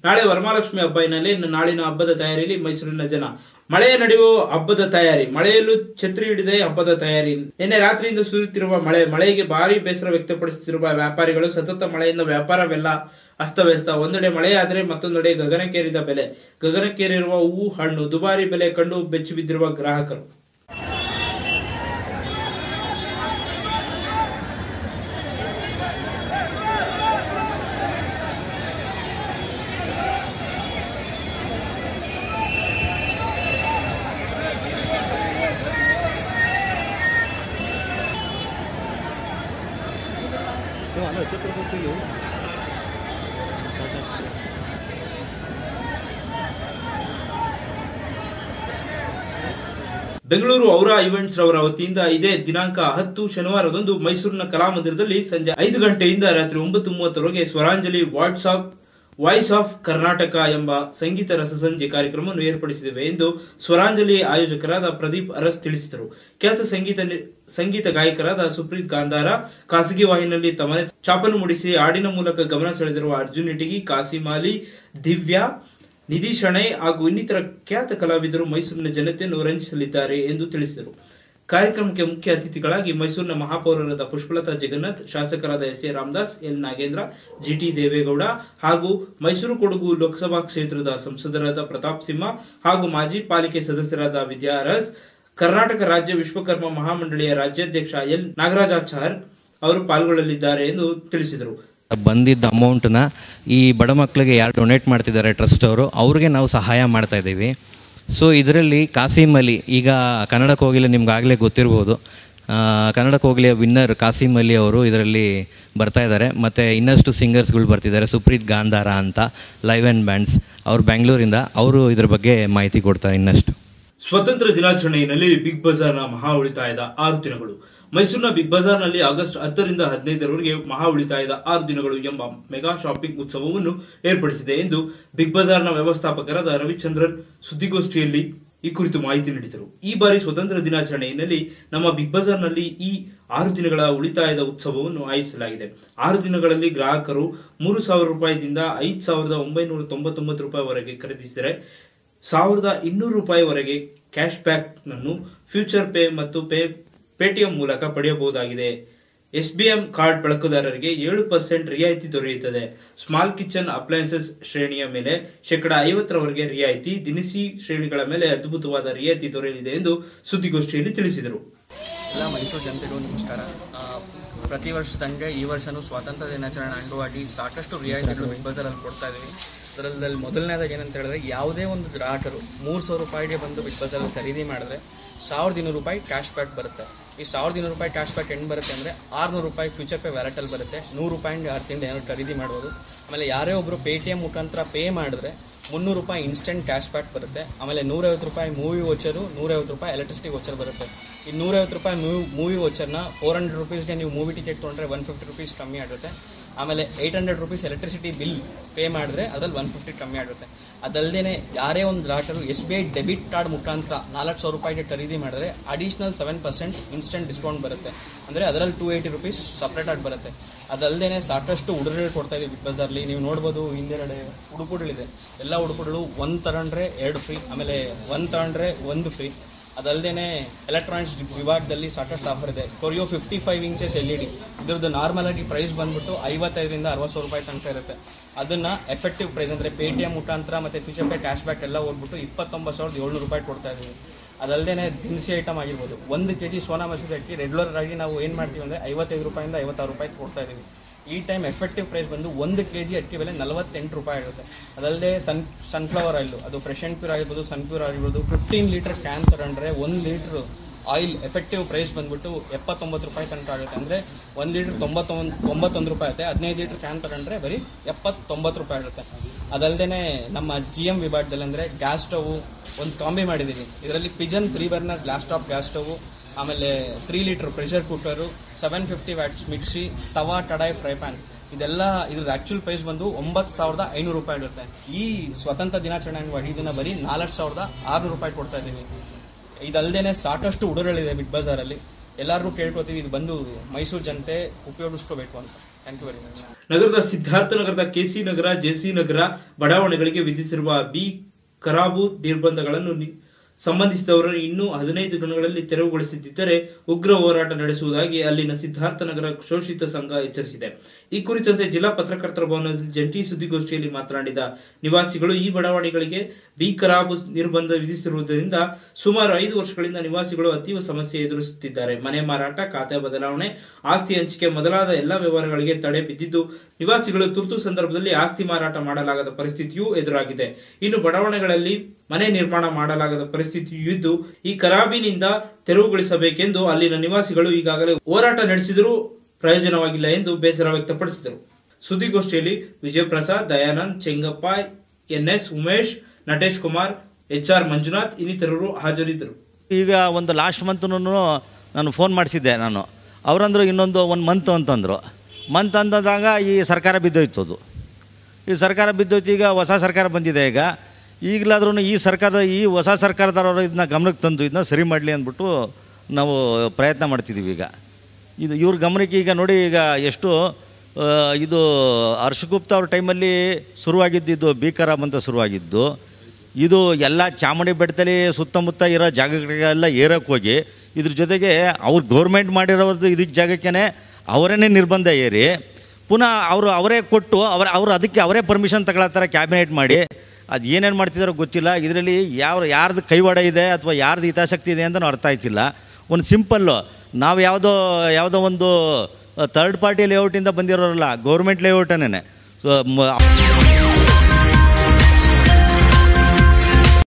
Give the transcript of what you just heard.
ನಾಳೆ ವರಮಹಾಲಕ್ಷ್ಮಿ ಹಬ್ಬ ಹಿನ್ನೆಲೆ ಇನ್ನು ನಾಳಿನ ಹಬ್ಬದ ತಯಾರಿಯಲ್ಲಿ ಮೈಸೂರಿನ ಜನ ಮಳೆಯ ನಡುವೆ ಹಬ್ಬದ ತಯಾರಿ ಮಳೆಯಲ್ಲೂ ಛತ್ರಿ ಹಿಡಿದೇ ಹಬ್ಬದ ತಯಾರಿ ನಿನ್ನೆ ರಾತ್ರಿಯಿಂದ ಸುರಿಯುತ್ತಿರುವ ಮಳೆ ಮಳೆಗೆ ಭಾರಿ ಬೇಸರ ವ್ಯಕ್ತಪಡಿಸುತ್ತಿರುವ ವ್ಯಾಪಾರಿಗಳು ಸತತ ಮಳೆಯಿಂದ ವ್ಯಾಪಾರವೆಲ್ಲ ಅಸ್ತವ್ಯಸ್ತ ಒಂದೆಡೆ ಮಳೆಯಾದರೆ ಮತ್ತೊಂದೆಡೆ ಗಗನಕ್ಕೇರಿದ ಬೆಲೆ ಗಗನಕ್ಕೇರಿರುವ ಹೂವು ಹಣ್ಣು ದುಬಾರಿ ಬೆಲೆ ಕಂಡು ಬೆಚ್ಚಿ ಬಿದ್ದಿರುವ ಗ್ರಾಹಕರು ಬೆಂಗಳೂರು ಔರಾ ಇವೆಂಟ್ಸ್ ರವರ ವತಿಯಿಂದ ಇದೇ ದಿನಾಂಕ ಹತ್ತು ಶನಿವಾರದಂದು ಮೈಸೂರಿನ ಕಲಾಮಂದಿರದಲ್ಲಿ ಸಂಜೆ ಐದು ಗಂಟೆಯಿಂದ ರಾತ್ರಿ ಒಂಬತ್ತು ಮೂವತ್ತರವರೆಗೆ Swaranjali WhatsApp voice of Karnataka ಎಂಬ ಸಂಗೀತ ರಸಸಂಜೆ ಕಾರ್ಯಕ್ರಮವನ್ನು ಏರ್ಪಡಿಸಿದ್ದೇವೆ ಎಂದು ಸ್ವರಾಂಜಲಿ ಆಯೋಜಕರಾದ ಪ್ರದೀಪ್ ಅರಸ್ ತಿಳಿಸಿದರು ಖ್ಯಾತ ಸಂಗೀತ ನಿ- ಸಂಗೀತ ಗಾಯಕರಾದ ಸುಪ್ರೀತ್ ಗಾಂಧಾರ ಖಾಸಗಿ ವಾಹಿನಿಯಲ್ಲಿ ತಮ್ಮನೆ ಚಾಪನ್ನು ಮೂಡಿಸಿ ಹಾಡಿನ ಮೂಲಕ ಗಮನ ಸೆಳೆದಿರುವ ಅರ್ಜುನ್ ಇಟಗಿ ಕಾಸಿಂ ಅಲಿ ದಿವ್ಯಾ ನಿಧಿ ಶಣೈ ಹಾಗೂ ಇನ್ನಿತರ ಖ್ಯಾತ ಕಲಾವಿದರು ಮೈಸೂರಿನ ಜನತೆಯನ್ನು ರಂಜಿಸಲಿದ್ದಾರೆ ಎಂದು ತಿಳಿಸಿದರು ಕಾರ್ಯಕ್ರಮಕ್ಕೆ ಮುಖ್ಯ ಅತಿಥಿಗಳಾಗಿ ಮೈಸೂರಿನ ಮಹಾಪೌರರಾದ ಪುಷ್ಪಲತಾ ಜಗನ್ನಾಥ್ ಶಾಸಕರಾದ S A Ramadas L Nagendra GT Devegowda ಹಾಗೂ ಮೈಸೂರು ಕೊಡಗು ಲೋಕಸಭಾ ಕ್ಷೇತ್ರದ ಸಂಸದರಾದ ಪ್ರತಾಪ್ ಸಿಂಹ ಹಾಗೂ ಮಾಜಿ ಪಾಲಿಕೆ ಸದಸ್ಯರಾದ ವಿದ್ಯಾ ಅರಸ್ ಕರ್ನಾಟಕ ರಾಜ್ಯ ವಿಶ್ವಕರ್ಮ ಮಹಾಮಂಡಳಿಯ ರಾಜ್ಯಾಧ್ಯಕ್ಷ ಎಲ್ ನಾಗರಾಜಾಚಾರ್ ಅವರು ಪಾಲ್ಗೊಳ್ಳಲಿದ್ದಾರೆ ಎಂದು ತಿಳಿಸಿದರು ಬಂದಿದ್ದ ಅಮೌಂಟನ್ನ ಈ ಬಡ ಮಕ್ಕಳಿಗೆ ಯಾರು ಡೊನೇಟ್ ಮಾಡ್ತಿದ್ದಾರೆ ಟ್ರಸ್ಟ್ ಅವರು ಅವ್ರಿಗೆ ನಾವು ಸಹಾಯ ಮಾಡ್ತಾ ಇದ್ದೀವಿ ಸೊ ಇದರಲ್ಲಿ ಕಾಸಿಂ ಅಲಿ ಈಗ ಕನ್ನಡ ಕೋಗಿಲೆ ನಿಮ್ಗೆ ಆಗಲೇ ಗೊತ್ತಿರ್ಬೋದು ಆ, ಕನ್ನಡ ಕೋಗಿಲೆಯ ವಿನ್ನರ್ ಕಾಸಿಂ ಅಲಿ ಅವರು ಇದರಲ್ಲಿ ಬರ್ತಾ ಇದ್ದಾರೆ ಮತ್ತು ಇನ್ನಷ್ಟು ಸಿಂಗರ್ಸ್ಗಳು ಬರ್ತಿದ್ದಾರೆ ಸುಪ್ರೀತ್ ಗಾಂಧಾರ ಅಂತ ಲೈವ್ ಆ್ಯಂಡ್ ಬ್ಯಾಂಡ್ಸ್ ಅವ್ರು ಬೆಂಗಳೂರಿಂದ ಅವರು ಇದ್ರ ಬಗ್ಗೆ ಮಾಹಿತಿ ಕೊಡ್ತಾರೆ ಇನ್ನಷ್ಟು ಸ್ವತಂತ್ರ ದಿನಾಚರಣೆಯಲ್ಲಿ ಬಿಗ್ ಬಜಾರ್ನ ಮಹಾ ಉಳಿತಾಯದ ಆರು ದಿನಗಳು ಮೈಸೂರಿನ ಬಿಗ್ ಬಜಾರ್ನಲ್ಲಿ ಆಗಸ್ಟ್ ಹತ್ತರಿಂದ ಹದಿನೈದರವರೆಗೆ ಮಹಾ ಉಳಿತಾಯದ ಆರು ದಿನಗಳು ಎಂಬ ಮೆಗಾ ಶಾಪಿಂಗ್ ಉತ್ಸವವನ್ನು ಏರ್ಪಡಿಸಿದೆ ಎಂದು ಬಿಗ್ ಬಜಾರ್ನ ವ್ಯವಸ್ಥಾಪಕರಾದ ರವಿಚಂದ್ರನ್ ಸುದ್ದಿಗೋಷ್ಠಿಯಲ್ಲಿ ಈ ಕುರಿತು ಮಾಹಿತಿ ನೀಡಿದರು ಈ ಬಾರಿ ಸ್ವತಂತ್ರ ದಿನಾಚರಣೆ ಹಿನ್ನೆಲೆ ನಮ್ಮ ಬಿಗ್ ಬಜಾರ್ನಲ್ಲಿ ಈ ಆರು ದಿನಗಳ ಉಳಿತಾಯದ ಉತ್ಸವವನ್ನು ಆಯೋಜಿಸಲಾಗಿದೆ ಆರು ದಿನಗಳಲ್ಲಿ ಗ್ರಾಹಕರು ಮೂರು ಸಾವಿರ ರೂಪಾಯಿದಿಂದ ಐದು ಸಾವಿರದ ಒಂಬೈನೂರ ತೊಂಬತ್ತೊಂಬತ್ತು ರೂಪಾಯಿವರೆಗೆ ಖರೀದಿಸಿದರೆ ಸಾವಿರದ ಇನ್ನೂರು ರೂಪಾಯಿವರೆಗೆ ಕ್ಯಾಶ್ ಬ್ಯಾಕ್ ನನ್ನು ಫ್ಯೂಚರ್ ಪೇ ಮತ್ತು ಪೇ ಪೇಟಿಎಂ ಮೂಲಕ ಪಡೆಯಬಹುದಾಗಿದೆ ಎಸ್ಬಿಎಂ ಕಾರ್ಡ್ ಬಳಕೆದಾರರಿಗೆ ಏಳು ಪರ್ಸೆಂಟ್ ರಿಯಾಯಿತಿ ದೊರೆಯುತ್ತದೆ ಸ್ಮಾಲ್ ಕಿಚನ್ ಅಪ್ಲಯನ್ಸಸ್ ಶ್ರೇಣಿಯ ಮೇಲೆ ಶೇಕಡ ಐವತ್ತರವರೆಗೆ ರಿಯಾಯಿತಿ ದಿನಸಿ ಶ್ರೇಣಿಗಳ ಮೇಲೆ ಅದ್ಭುತವಾದ ರಿಯಾಯಿತಿ ದೊರೆಯಲಿದೆ ಎಂದು ಸುದ್ದಿಗೋಷ್ಠಿಯಲ್ಲಿ ತಿಳಿಸಿದರು ಎಲ್ಲ ಮೈಸೂರು ಜನತೆಗೂ ನಮಸ್ಕಾರ ಆ, ಪ್ರತಿ ವರ್ಷದಂಗೆ ಈ ವರ್ಷನೂ ಸ್ವಾತಂತ್ರ್ಯ ದಿನಾಚರಣೆ ಅಂಗವಾಗಿ ಸಾಕಷ್ಟು ರಿಯಾಯಿತಿಗಳು ಬಿಗ್ ಬಜಾರಲ್ಲಿ ಕೊಡ್ತಾ ಇದ್ದೀವಿ ಅದರಲ್ಲಿ ಮೊದಲನೇದಾಗಿ ಏನಂತ ಹೇಳಿದ್ರೆ ಯಾವುದೇ ಒಂದು ಗ್ರಾಹಕರು ಮೂರು ಸಾವಿರ ರೂಪಾಯಿಗೆ ಬಂದು ಬಿಗ್ ಬಜಾರಲ್ಲಿ ಖರೀದಿ ಮಾಡಿದ್ರೆ ಸಾವಿರದ ಇನ್ನೂರು ರೂಪಾಯಿ ಕ್ಯಾಶ್ ಬ್ಯಾಕ್ ಬರುತ್ತೆ ಈ ಸಾವಿರದ ಇನ್ನೂರು ರೂಪಾಯಿ ಕ್ಯಾಶ್ ಬ್ಯಾಕ್ ಹೆಂಗೆ ಬರುತ್ತೆ ಅಂದರೆ ಆರುನೂರು ರೂಪಾಯಿ ಫ್ಯೂಚರ್ ಪೇ ವ್ಯಾಲೆಟಲ್ಲಿ ಬರುತ್ತೆ ನೂರು ರೂಪಾಯಿಂದ ಆರು ತಿಂಗಳು ಏನಾದ್ರು ಖರೀದಿ ಮಾಡ್ಬೋದು ಆಮೇಲೆ ಯಾರೇ ಒಬ್ಬರು ಪೇ ಟಿ ಎಮ್ ಮುಖಾಂತರ ಪೇ ಮಾಡಿದ್ರೆ ಮುನ್ನೂರು ರೂಪಾಯಿ ಇನ್ಸ್ಟೆಂಟ್ ಕ್ಯಾಶ್ ಬ್ಯಾಕ್ ಬರುತ್ತೆ ಆಮೇಲೆ ನೂರೈವತ್ತು ರೂಪಾಯಿ ಮೂವಿ ವೋಚರು ನೂರೈವತ್ತು ರೂಪಾಯಿ ಎಲೆಕ್ಟ್ರಿಸಿಟಿ ವೋಚರ್ ಬರುತ್ತೆ ಈ ನೂರೈವತ್ತು ರೂಪಾಯಿ ಮೂವಿ ಮೂವಿ ವೋಚರ್ನ ಫೋರ್ ಹಂಡ್ರೆಡ್ ರುಪೀಸ್ಗೆ ನೀವು ಮೂವಿ ಟಿಕೆಟ್ ತೊಗೊಂಡ್ರೆ ಒನ್ ಫಿಫ್ಟಿ ರುಪೀಸ್ ಕಮ್ಮಿ ಆಗುತ್ತೆ ಆಮೇಲೆ eight hundred rupees electricity bill pay ಮಾಡಿದ್ರೆ ಅದ್ರಲ್ಲಿ ಒನ್ ಫಿಫ್ಟಿ ಕಮ್ಮಿ ಆಗುತ್ತೆ ಅದಲ್ಲದೆ ಯಾರೇ ಒಂದು ಗ್ರಾಹಕರು S B I debit card ಮುಖಾಂತರ ನಾಲ್ಕು ಸಾವಿರ ರೂಪಾಯಿಗೆ ಖರೀದಿ ಮಾಡಿದ್ರೆ additional seven percent instant discount ಬರುತ್ತೆ ಅಂದರೆ ಅದರಲ್ಲಿ ಟೂ ಏಯ್ಟಿ ರುಪೀಸ್ ಸಪ್ರೇಟಾಗಿ ಬರುತ್ತೆ ಅದಲ್ಲದೆ ಸಾಕಷ್ಟು ಉಡುಗೊರೆಗಳು ಕೊಡ್ತಾ ಇದೀವಿ ಬಿಗ್ ಬಜಾರ್ಲಿ ನೀವು ನೋಡ್ಬೋದು ಹಿಂದೆರಡೆ ಉಡುಪುಗಳಿದೆ ಎಲ್ಲ ಉಡುಪುಗಳು ಒಂದು ತಗೊಂಡ್ರೆ ಎರಡು ಫ್ರೀ ಆಮೇಲೆ ಒಂದು ತಗೊಂಡ್ರೆ ಒಂದು ಫ್ರೀ ಅದಲ್ಲದೆ ಎಲೆಕ್ಟ್ರಾನಿಕ್ಸ್ ವಿಭಾಗದಲ್ಲಿ ಸಾಕಷ್ಟು ಆಫರ್ ಇದೆ Koryo fifty five inches L E D ಇದ್ರದ್ದು ನಾರ್ಮಲ್ ಆಗಿ ಪ್ರೈಸ್ ಬಂದ್ಬಿಟ್ಟು ಐವತ್ತೈದರಿಂದ ಅರವತ್ತು ಸಾವಿರ ರೂಪಾಯಿ ತನಕ ಇರುತ್ತೆ ಅದನ್ನ ಎಫೆಕ್ಟಿವ್ ಪ್ರೈಸ್ ಅಂದರೆ ಪೇ ಟಿ ಎಮ್ ಮುಖಾಂತರ ಮತ್ತು ಫ್ಯೂಚರ್ ಪೇ ಕ್ಯಾಶ್ ಬ್ಯಾಕ್ ಎಲ್ಲ ಹೋಗ್ಬಿಟ್ಟು ಇಪ್ಪತ್ತೊಂಬತ್ತು ಸಾವಿರದ ಏಳ್ನೂರು ರೂಪಾಯಿ ಕೊಡ್ತಾ ಇದ್ದೀವಿ ಅದಲ್ಲದೆ ದಿನಸಿ ಐಟಮ್ ಆಗಿರ್ಬೋದು ಒಂದು ಕೆ ಜಿ ಸೋನಾ ಮಸೂರಿ ಅಕ್ಕಿ ರೆಗ್ಯುಲರ್ ಆಗಿ ನಾವು ಏನು ಮಾಡ್ತೀವಿ ಅಂದರೆ ಐವತ್ತೈದು ರೂಪಾಯಿಂದ ಐವತ್ತಾರು ರೂಪಾಯಿ ಕೊಡ್ತಾ ಇದ್ದೀವಿ ಈ ಟೈಮ್ ಎಫೆಕ್ಟಿವ್ ಪ್ರೈಸ್ ಬಂದು ಒಂದು ಕೆ ಜಿ ಅಕ್ಕಿ ಬೆಲೆ ನಲವತ್ತೆಂಟು ರೂಪಾಯಿ ಆಗುತ್ತೆ ಅದಲ್ಲದೆ ಸನ್ ಸನ್ಫ್ಲವರ್ ಆಯಿಲ್ ಅದು ಫ್ರೆಶ್ ಆ್ಯಂಡ್ ಪ್ಯೂರ್ ಆಗಿರ್ಬೋದು ಸನ್ ಪ್ಯೂರ್ ಆಗಿರ್ಬೋದು ಫಿಫ್ಟೀನ್ ಲೀಟರ್ ಕ್ಯಾನ್ ತಗೊಂಡ್ರೆ ಒಂದು ಲೀಟ್ರ್ ಆಯಿಲ್ ಎಫೆಕ್ಟಿವ್ ಪ್ರೈಸ್ ಬಂದ್ಬಿಟ್ಟು ಎಪ್ಪತ್ತೊಂಬತ್ತು ರೂಪಾಯಿ ತನಕ ಆಗುತ್ತೆ ಅಂದರೆ ಒಂದು ಲೀಟ್ರ್ ತೊಂಬತ್ತೊಂದು ತೊಂಬತ್ತೊಂದು ರೂಪಾಯಿ ಆಗುತ್ತೆ ಹದಿನೈದು ಲೀಟ್ರ್ ಕ್ಯಾನ್ ತಗೊಂಡ್ರೆ ಬರೀ ಎಪ್ಪತ್ತೊಂಬತ್ತು ರೂಪಾಯಿ ಆಗುತ್ತೆ ಅದಲ್ಲದೆ ನಮ್ಮ ಜಿ ಎಮ್ ವಿಭಾಗದಲ್ಲಿ ಅಂದರೆ ಗ್ಯಾಸ್ ಸ್ಟವ್ ಒಂದು ಕಾಂಬಿ ಮಾಡಿದ್ದೀವಿ ಇದರಲ್ಲಿ Pigeon three burner glass top gas stove ಆಮೇಲೆ three litre pressure cooker seven fifty watts mixie tawa kadai fry PAN ಇದೆಲ್ಲ ಇದ್ರದ್ದು ಆ್ಯಕ್ಚುಲ್ ಪ್ರೈಸ್ ಬಂದು ಒಂಬತ್ತು ಸಾವಿರದ ಐನೂರು ರೂಪಾಯಿ ಇರುತ್ತೆ ಈ ಸ್ವತಂತ್ರ ದಿನಾಚರಣೆ ಅಂಗವಾಗಿ ಇದನ್ನು ಬರೀ ನಾಲ್ಕು ಸಾವಿರದ ಆರುನೂರು ರೂಪಾಯಿ ಕೊಡ್ತಾ ಇದ್ದೀವಿ ಇದಲ್ಲದೆ ಸಾಕಷ್ಟು ಉಡುಗೊರೆಗಳಿದೆ ಬಿಗ್ ಬಜಾರಲ್ಲಿ ಎಲ್ಲರಿಗೂ ಕೇಳ್ಕೊತೀವಿ ಇದು ಬಂದು ಮೈಸೂರು ಜನತೆ ಉಪಯೋಗಿಸ್ಕೋಬೇಕು ಅಂತ ಥ್ಯಾಂಕ್ ಯು ವೆರಿ ಮಚ್ ನಗರದ ಸಿದ್ಧಾರ್ಥ ನಗರದ ಕೆಸಿ ನಗರ ಜೆಸಿ ನಗರ ಬಡಾವಣೆಗಳಿಗೆ ವಿಧಿಸಿರುವ ಬಿ ಕರಾಬು ನಿರ್ಬಂಧಗಳನ್ನು ನಿ- ಸಂಬಂಧಿಸಿದವರನ್ನು ಇನ್ನೂ ಹದಿನೈದು ದಿನಗಳಲ್ಲಿ ತೆರವುಗೊಳಿಸದಿದ್ದರೆ ಉಗ್ರ ಹೋರಾಟ ನಡೆಸುವುದಾಗಿ ಅಲ್ಲಿನ ಸಿದ್ಧಾರ್ಥ ನಗರ ಶೋಷಿತ ಸಂಘ ಎಚ್ಚರಿಸಿದೆ ಈ ಕುರಿತಂತೆ ಜಿಲ್ಲಾ ಪತ್ರಕರ್ತರ ಭವನದಲ್ಲಿ ಜಂಟಿ ಸುದ್ದಿಗೋಷ್ಠಿಯಲ್ಲಿ ಮಾತನಾಡಿದ ನಿವಾಸಿಗಳು ಈ ಬಡಾವಣೆಗಳಿಗೆ ಬಿ ಕರಾಬು ನಿರ್ಬಂಧ ವಿಧಿಸಿರುವುದರಿಂದ ಸುಮಾರು ಐದು ವರ್ಷಗಳಿಂದ ನಿವಾಸಿಗಳು ಅತೀವ ಸಮಸ್ಯೆ ಎದುರಿಸುತ್ತಿದ್ದಾರೆ ಮನೆ ಮಾರಾಟ ಖಾತೆ ಬದಲಾವಣೆ ಆಸ್ತಿ ಹಂಚಿಕೆ ಮೊದಲಾದ ಎಲ್ಲಾ ವ್ಯವಹಾರಗಳಿಗೆ ತಡೆ ಬಿದ್ದಿದ್ದು ನಿವಾಸಿಗಳು ತುರ್ತು ಸಂದರ್ಭದಲ್ಲಿ ಆಸ್ತಿ ಮಾರಾಟ ಮಾಡಲಾಗದ ಪರಿಸ್ಥಿತಿಯೂ ಎದುರಾಗಿದೆ ಇನ್ನು ಬಡಾವಣೆಗಳಲ್ಲಿ ಮನೆ ನಿರ್ಮಾಣ ಮಾಡಲಾಗದ ಪರಿಸ್ಥಿತಿಯೂ ಇದ್ದು ಈ ಕರಾಬಿನಿಂದ ತೆರವುಗೊಳಿಸಬೇಕೆಂದು ಅಲ್ಲಿನ ನಿವಾಸಿಗಳು ಈಗಾಗಲೇ ಹೋರಾಟ ನಡೆಸಿದರೂ ಪ್ರಯೋಜನವಾಗಿಲ್ಲ ಎಂದು ಬೇಸರ ವ್ಯಕ್ತಪಡಿಸಿದರು ಸುದ್ದಿಗೋಷ್ಠಿಯಲ್ಲಿ ವಿಜಯಪ್ರಸಾದ್ ದಯಾನಂದ್ ಚೆಂಗಪ್ಪ ಎನ್ಎಸ್ ಉಮೇಶ್ ನಟೇಶ್ ಕುಮಾರ್ ಎಚ್ಆರ್ ಮಂಜುನಾಥ್ ಇನ್ನಿತರರು ಹಾಜರಿದ್ದರು ಈಗ ಒಂದು ಲಾಸ್ಟ್ ಮಂತ್ನು ನಾನು ಫೋನ್ ಮಾಡಿಸಿದ್ದೆ ನಾನು ಅವರಂದ್ರು ಇನ್ನೊಂದು ಒಂದು ಮಂತ್ ಅಂತಂದರು ಮಂತ್ ಅಂದಾಗ ಈ ಸರ್ಕಾರ ಬಿದ್ದೋಯ್ತು ಅದು ಈ ಸರ್ಕಾರ ಬಿದ್ದೋಯ್ತು ಈಗ ಹೊಸ ಸರ್ಕಾರ ಬಂದಿದೆ ಈಗ ಈಗಲಾದ್ರೂ ಈ ಸರ್ಕಾರದ ಈ ಹೊಸ ಸರ್ಕಾರದವರು ಇದನ್ನ ಗಮನಕ್ಕೆ ತಂದು ಇದನ್ನ ಸರಿ ಮಾಡಲಿ ಅಂದ್ಬಿಟ್ಟು ನಾವು ಪ್ರಯತ್ನ ಮಾಡ್ತಿದ್ದೀವಿ ಈಗ ಇದು ಇವ್ರ ಗಮನಕ್ಕೆ ಈಗ ನೋಡಿ ಈಗ ಎಷ್ಟು ಆ, ಇದು ಹರ್ಷಗುಪ್ತ ಅವ್ರ ಟೈಮಲ್ಲಿ ಶುರುವಾಗಿದ್ದಿದ್ದು ಭೀಕರಾಮ್ ಅಂತ ಶುರುವಾಗಿದ್ದು ಇದು ಎಲ್ಲ ಚಾಮುಂಡಿ ಬೆಟ್ಟದಲ್ಲಿ ಸುತ್ತಮುತ್ತ ಇರೋ ಜಾಗಗಳಿಗೆಲ್ಲ ಏರಕ್ಕೆ ಹೋಗಿ ಇದ್ರ ಜೊತೆಗೆ ಅವ್ರು ಗೌರ್ಮೆಂಟ್ ಮಾಡಿರೋದು ಇದಕ್ಕೆ ಜಾಗಕ್ಕೇ ಅವರೇ ನಿರ್ಬಂಧ ಏರಿ ಪುನಃ ಅವರು ಅವರೇ ಕೊಟ್ಟು ಅವ್ರ ಅವರು ಅದಕ್ಕೆ ಅವರೇ ಪರ್ಮಿಷನ್ ತಗೊಳತ್ತಾರೆ ಕ್ಯಾಬಿನೆಟ್ ಮಾಡಿ ಅದು ಏನೇನು ಮಾಡ್ತಿದ್ದಾರೋ ಗೊತ್ತಿಲ್ಲ ಇದರಲ್ಲಿ ಯಾವ ಯಾರ್ದು ಕೈವಾಡ ಇದೆ ಅಥವಾ ಯಾರ್ದು ಹಿತಾಸಕ್ತಿ ಇದೆ ಅಂತಲೂ ಅರ್ಥ ಆಯ್ತಿಲ್ಲ ಒಂದು ಸಿಂಪಲ್ಲು ನಾವು ಯಾವುದೋ ಯಾವುದೋ ಒಂದು ಥರ್ಡ್ ಪಾರ್ಟಿ ಲೇಔಟಿಂದ ಬಂದಿರೋರಲ್ಲ ಗೌರ್ಮೆಂಟ್ ಲೇಔಟನೇ ಸೊ